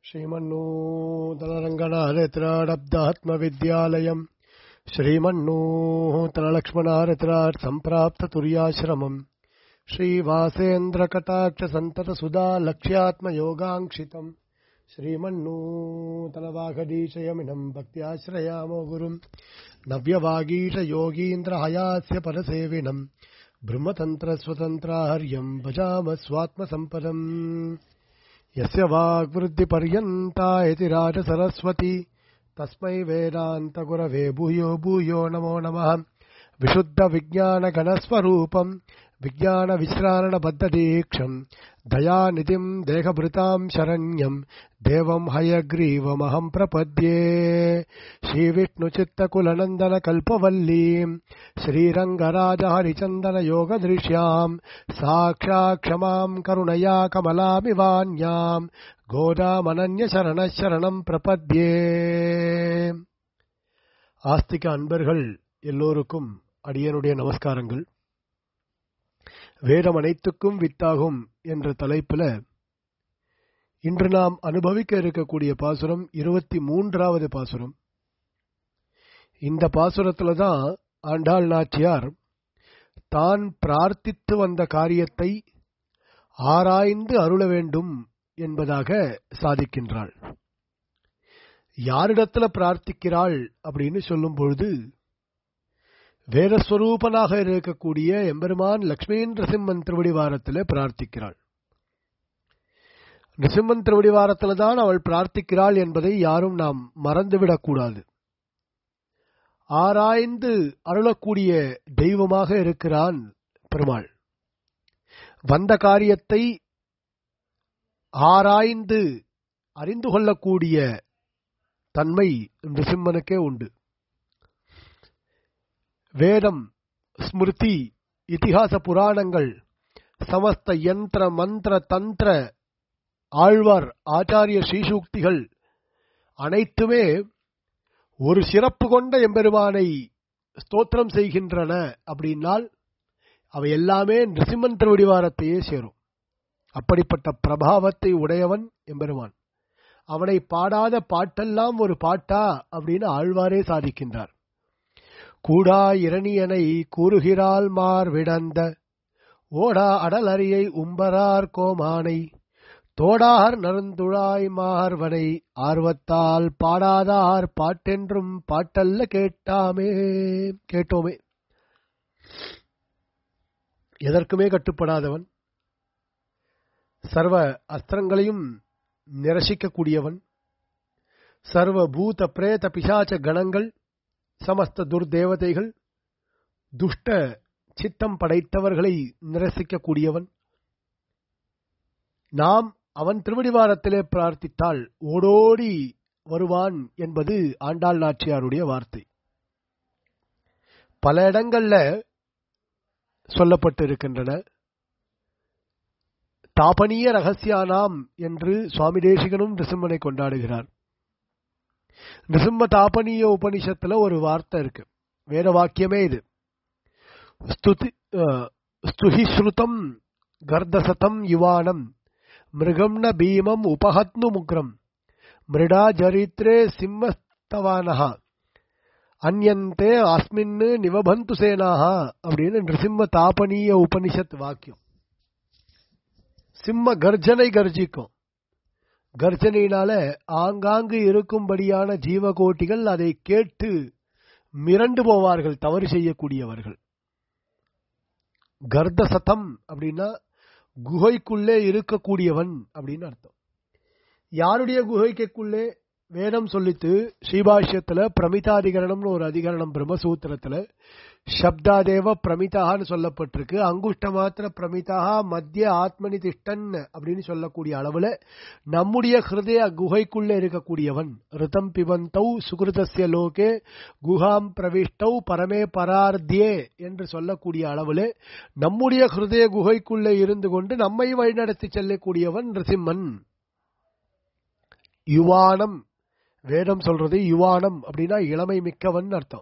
श्रीमन्नूतनरङ्गनारत्राडब्दात्मविद्यालयम् श्रीमन्नूतनलक्ष्मणारत्रात् सम्प्राप्ततुर्याश्रमम् श्रीवासेन्द्रकटाक्षसन्ततसुधा लक्ष्यात्मयोगाङ्क्षितम् श्रीमन्नूतनवाघडीशयमिनम् भक्त्याश्रयामो गुरुम् नव्यवागीशयोगीन्द्रहयास्य परसेविनम् ब्रह्मतन्त्रस्वतन्त्राहर्यम् भजाम स्वात्मसम्पदम् यस्य वाग्वृद्धिपर्यन्ता इति राजसरस्वती तस्मै वेदान्तगुरवे भूयो भूयो नमो नमः विशुद्धविज्ञानगणस्वरूपम् विज्ञानविश्रारणबद्धदीक्षम् दयानिधिम् देहभृताम् शरण्यम् देवम् हयग्रीवमहम् प्रपद्ये श्रीविष्णुचित्तकुलनन्दनकल्पवल्लीम् श्रीरङ्गराजहरिचन्दनयोगदृश्याम् साक्षात् क्षमाम् करुणया कमलामिवान्याम् கோதாமனன்யசரண சரணம் பிரபத்யே ஆஸ்திக அன்பர்கள் எல்லோருக்கும் அடியனுடைய நமஸ்காரங்கள் வேதம் அனைத்துக்கும் வித்தாகும் என்ற தலைப்புல இன்று நாம் அனுபவிக்க இருக்கக்கூடிய பாசுரம் இருபத்தி மூன்றாவது பாசுரம் இந்த பாசுரத்துல தான் ஆண்டாள் நாச்சியார் தான் பிரார்த்தித்து வந்த காரியத்தை ஆராய்ந்து அருள வேண்டும் என்பதாக சாதிக்கின்றாள் யாரிடத்துல பிரார்த்திக்கிறாள் அப்படின்னு சொல்லும் பொழுது வேதஸ்வரூபனாக இருக்கக்கூடிய எம்பெருமான் லக்ஷ்மி நரசிம்மன் திருவடிவாரத்தில் பிரார்த்திக்கிறாள் நிசிம்மன் திருவடிவாரத்தில் தான் அவள் பிரார்த்திக்கிறாள் என்பதை யாரும் நாம் மறந்துவிடக்கூடாது ஆராய்ந்து அருளக்கூடிய தெய்வமாக இருக்கிறான் பெருமாள் வந்த காரியத்தை ஆராய்ந்து அறிந்து கொள்ளக்கூடிய தன்மை நிருசிம்மனுக்கே உண்டு வேதம் ஸ்மிருதி இதிகாச புராணங்கள் சமஸ்த யந்திர மந்திர தந்திர ஆழ்வார் ஆச்சாரிய ஸ்ரீசூக்திகள் அனைத்துமே ஒரு சிறப்பு கொண்ட எம்பெருமானை ஸ்தோத்திரம் செய்கின்றன அப்படின்னால் அவை எல்லாமே நிருசிம்மன் திருவடிவாரத்தையே சேரும் அப்படிப்பட்ட பிரபாவத்தை உடையவன் எம்பெருமான் அவனை பாடாத பாட்டெல்லாம் ஒரு பாட்டா அப்படின்னு ஆழ்வாரே சாதிக்கின்றார் கூடா இரணியனை கூறுகிறாள் மார் விடந்த ஓடா அடலரியை உம்பரார் கோமானை தோடார் நருந்துழாய் மார்வனை ஆர்வத்தால் பாடாதார் பாட்டென்றும் பாட்டல்ல கேட்டாமே கேட்டோமே எதற்குமே கட்டுப்படாதவன் சர்வ அஸ்திரங்களையும் நிரசிக்கக்கூடியவன் சர்வ பூத பிரேத பிசாச்ச கணங்கள் சமஸ்த துர்தேவதைகள் துஷ்ட சித்தம் படைத்தவர்களை நிரசிக்கக்கூடியவன் நாம் அவன் திருவடிவாரத்திலே பிரார்த்தித்தால் ஓடோடி வருவான் என்பது ஆண்டாள் நாச்சியாருடைய வார்த்தை பல இடங்கள்ல சொல்லப்பட்டு இருக்கின்றன தாபனீய ரகசியானாம் என்று சுவாமி தேசிகனும் நிருசிம்மனை கொண்டாடுகிறார் நிருசிம்ம தாபனீய உபனிஷத்துல ஒரு வார்த்தை இருக்கு வேற வாக்கியமே இது ஸ்துதி ஸ்துஹி ஸ்ருதம் கர்தசதம் யுவானம் மிருகம் ந பீமம் உபஹத்னு முக்ரம் மிருடா ஜரித்ரே சிம்மஸ்தவானஹா அந்யந்தே அஸ்மின்னு நிவபந்து சேனாஹா அப்படின்னு நிருசிம்ம தாபனீய உபனிஷத் வாக்கியம் சிம்ம கர்ஜனை கர்ஜிக்கும் கர்ஜனையினால ஆங்காங்கு இருக்கும்படியான ஜீவகோட்டிகள் அதை கேட்டு மிரண்டு போவார்கள் தவறு செய்யக்கூடியவர்கள் கர்த சதம் அப்படின்னா குகைக்குள்ளே இருக்கக்கூடியவன் அப்படின்னு அர்த்தம் யாருடைய குகைக்குள்ளே வேதம் சொல்லித்து ஸ்ரீபாஷ்யத்துல பிரமிதாதிகரணம்னு ஒரு அதிகரணம் பிரம்மசூத்திரத்துல சப்தாதேவ பிரமிதான்னு சொல்லப்பட்டிருக்கு அங்குஷ்ட மாத்திர பிரமிதா மத்திய ஆத்மனி திஷ்டன் அப்படின்னு சொல்லக்கூடிய அளவுல நம்முடைய ஹிருதய குகைக்குள்ள இருக்கக்கூடியவன் ரிதம் பிபந்தௌ சுகிருதஸ்ய லோகே குஹாம் பிரவிஷ்டௌ பரமே பரார்த்தியே என்று சொல்லக்கூடிய அளவுல நம்முடைய ஹிருதய குகைக்குள்ளே இருந்து கொண்டு நம்மை வழிநடத்தி செல்லக்கூடியவன் ரிசிம்மன் யுவானம் வேதம் சொல்றது யுவானம் அப்படின்னா இளமை மிக்கவன் அர்த்தம்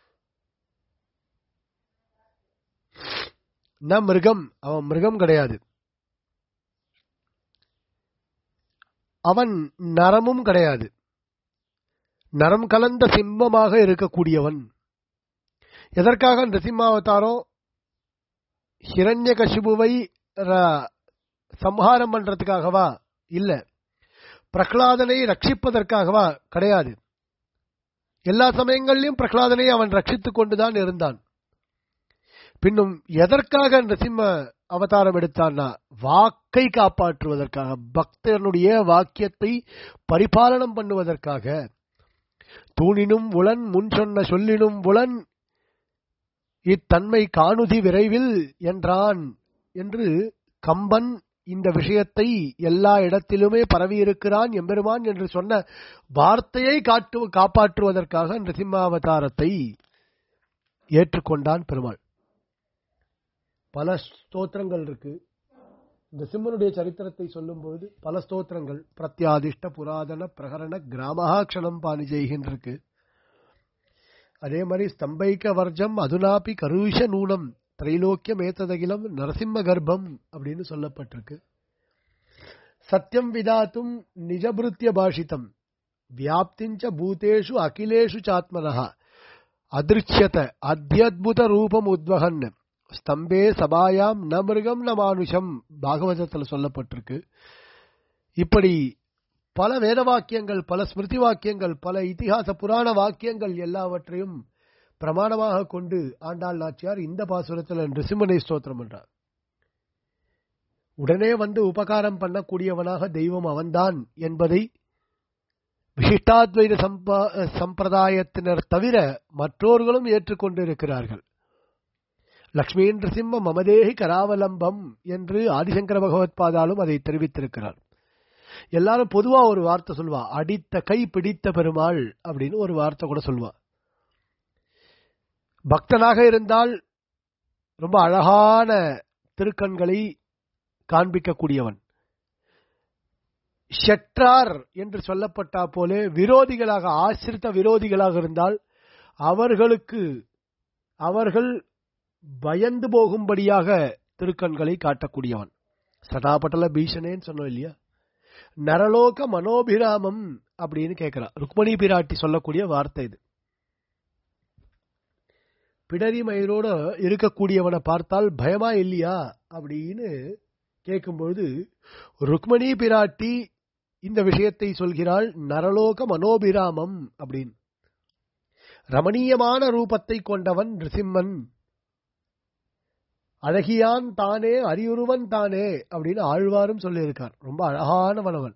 ந மிருகம் அவன் மிருகம் கிடையாது அவன் நரமும் கிடையாது நரம் கலந்த சிம்மமாக இருக்கக்கூடியவன் எதற்காக நிருசிம்மாவதாரம் ஹிரண்ய கசிபுவை சம்ஹாரம் பண்றதுக்காகவா இல்ல பிரகலாதனை ரட்சிப்பதற்காகவா கிடையாது எல்லா சமயங்களிலும் பிரகலாதனை அவன் ரட்சித்துக் கொண்டுதான் இருந்தான் பின்னும் எதற்காக நிருசிம்ம அவதாரம் எடுத்தான்னா வாக்கை காப்பாற்றுவதற்காக பக்தனுடைய வாக்கியத்தை பரிபாலனம் பண்ணுவதற்காக தூணினும் உளன் முன் சொன்ன சொல்லினும் உளன் இத்தன்மை காணுதி விரைவில் என்றான் என்று கம்பன் இந்த விஷயத்தை எல்லா இடத்திலுமே பரவி இருக்கிறான் எம்பெருமான் என்று சொன்ன வார்த்தையை காட்டு காப்பாற்றுவதற்காக நிருசிம்மாவதாரத்தை ஏற்றுக்கொண்டான் பெருமாள் பல ஸ்தோத்திரங்கள் இருக்கு இந்த சிம்மனுடைய சரித்திரத்தை சொல்லும்போது பல ஸ்தோத்திரங்கள் பிரத்யாதிஷ்ட புராதன பிரகரண கிராமஹா க்ஷணம் பாணி ஜெய்கின்றிருக்கு அதே மாதிரி ஸ்தம்பைக்க வர்ஜம் அதுனாப்பி கருஷ நூனம் திரைலோக்கியம் ஏத்ததகிலம் நரசிம்ம கர்ப்பம் அப்படின்னு சொல்லப்பட்டிருக்கு சத்தியம் விதாத்தும் நிஜபிருத்திய பாஷிதம் வியாப்திஞ்ச பூதேஷு அகிலேஷு சாத்மனஹா அதிருச்சியத அத்தியத்புத ரூபம் உத்வகன் ஸ்தம்பே சபாயாம் ந மிருகம் ந மானுஷம் பாகவதத்தில் சொல்லப்பட்டிருக்கு இப்படி பல வேத வாக்கியங்கள் பல ஸ்மிருதி வாக்கியங்கள் பல இத்திகாச புராண வாக்கியங்கள் எல்லாவற்றையும் பிரமாணமாக கொண்டு ஆண்டாள் நாச்சியார் இந்த பாசுரத்தில் நிருசிம்மனை ஸ்தோத்திரம் என்றார் உடனே வந்து உபகாரம் பண்ணக்கூடியவனாக தெய்வம் அவன்தான் என்பதை விசிஷ்டாத்வைத சம்பிரதாயத்தினர் தவிர மற்றோர்களும் ஏற்றுக்கொண்டிருக்கிறார்கள் லக்ஷ்மி நிருசிம்ம மமதேகி கராவலம்பம் என்று ஆதிசங்கர பகவத் பாதாலும் அதை தெரிவித்திருக்கிறார் எல்லாரும் பொதுவா ஒரு வார்த்தை சொல்வா அடித்த கை பிடித்த பெருமாள் அப்படின்னு ஒரு வார்த்தை கூட சொல்வா பக்தனாக இருந்தால் ரொம்ப அழகான திருக்கண்களை காண்பிக்கக்கூடியவன் ஷெட்ரார் என்று சொல்லப்பட்டா போலே விரோதிகளாக ஆசிரித்த விரோதிகளாக இருந்தால் அவர்களுக்கு அவர்கள் பயந்து போகும்படியாக திருக்கண்களை காட்டக்கூடியவன் சதாபட்டல பீஷனேன்னு சொன்னோம் இல்லையா நரலோக மனோபிராமம் அப்படின்னு கேட்கிறான் ருக்மணி பிராட்டி சொல்லக்கூடிய வார்த்தை இது பிடரி மயிரோட இருக்கக்கூடியவனை பார்த்தால் பயமா இல்லையா அப்படின்னு கேட்கும்பொழுது ருக்மணி பிராட்டி இந்த விஷயத்தை சொல்கிறாள் நரலோக மனோபிராமம் அப்படின்னு ரமணீயமான ரூபத்தை கொண்டவன் நிருசிம்மன் அழகியான் தானே அரியுருவன் தானே அப்படின்னு ஆழ்வாரும் சொல்லியிருக்கார் ரொம்ப அழகானவனவன்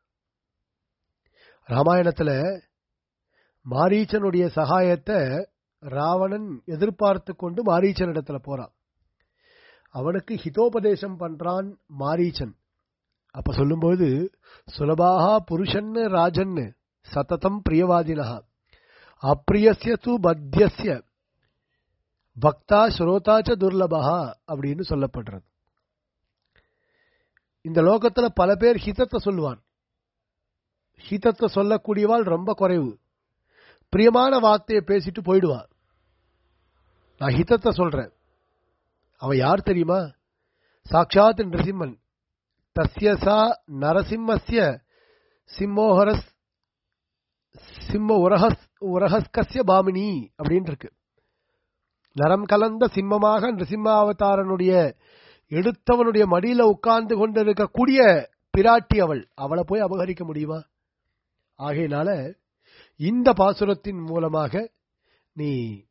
ராமாயணத்துல மாரீச்சனுடைய சகாயத்தை ராவணன் எதிர்பார்த்து கொண்டு மாரீச்சனிடத்துல போறான் அவனுக்கு ஹிதோபதேசம் பண்றான் மாரீச்சன் அப்ப சொல்லும்போது சுலபாகா புருஷன்னு ராஜன்னு சததம் பிரியவாதினஹா அப்பிரியசிய து பத்தியசிய பக்தா ஸ்ரோதாச்ச துர்லபகா அப்படின்னு சொல்லப்படுறது இந்த லோகத்துல பல பேர் ஹிதத்தை சொல்லுவான் ஹிதத்தை சொல்லக்கூடியவாள் ரொம்ப குறைவு பிரியமான வார்த்தையை பேசிட்டு போயிடுவா நான் ஹிதத்தை சொல்றேன் அவன் யார் தெரியுமா சாட்சாத் நரசிம்மன் தஸ்யசா நரசிம்மஸ்ய சிம்மோஹரஸ் சிம்ம உரஹஸ் உரஹஸ்கஸ்ய பாமினி அப்படின்னு இருக்கு நரம் கலந்த சிம்மமாக நிருசிம்மாவதாரனுடைய எடுத்தவனுடைய மடியில உட்கார்ந்து கொண்டிருக்கக்கூடிய பிராட்டி அவள் அவளை போய் அபகரிக்க முடியுமா ஆகையினால இந்த பாசுரத்தின் மூலமாக நீ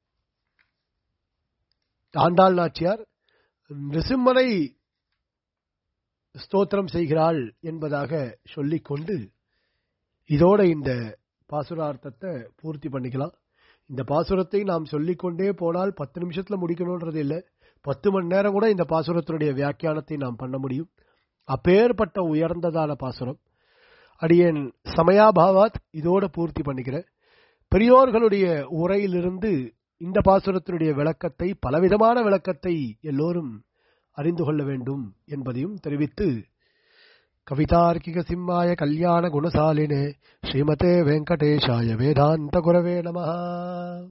ஆண்டாள் நாச்சியார் நிருசிம்மனை ஸ்தோத்திரம் செய்கிறாள் என்பதாக சொல்லிக்கொண்டு இதோட இந்த பாசுரார்த்தத்தை பூர்த்தி பண்ணிக்கலாம் இந்த பாசுரத்தை நாம் சொல்லிக்கொண்டே போனால் பத்து நிமிஷத்துல முடிக்கணும்ன்றது இல்லை பத்து மணி நேரம் கூட இந்த பாசுரத்தினுடைய வியாக்கியானத்தை நாம் பண்ண முடியும் அப்பேற்பட்ட உயர்ந்ததான பாசுரம் அடியேன் சமயாபாவாத் இதோட பூர்த்தி பண்ணிக்கிறேன் பெரியோர்களுடைய உரையிலிருந்து இந்த பாசுரத்தினுடைய விளக்கத்தை பலவிதமான விளக்கத்தை எல்லோரும் அறிந்து கொள்ள வேண்டும் என்பதையும் தெரிவித்து கவிதார்க்கிக சிம்மாய கல்யாண குணசாலினே ஸ்ரீமதே வெங்கடேஷாய வேதாந்த குரவே நமஹா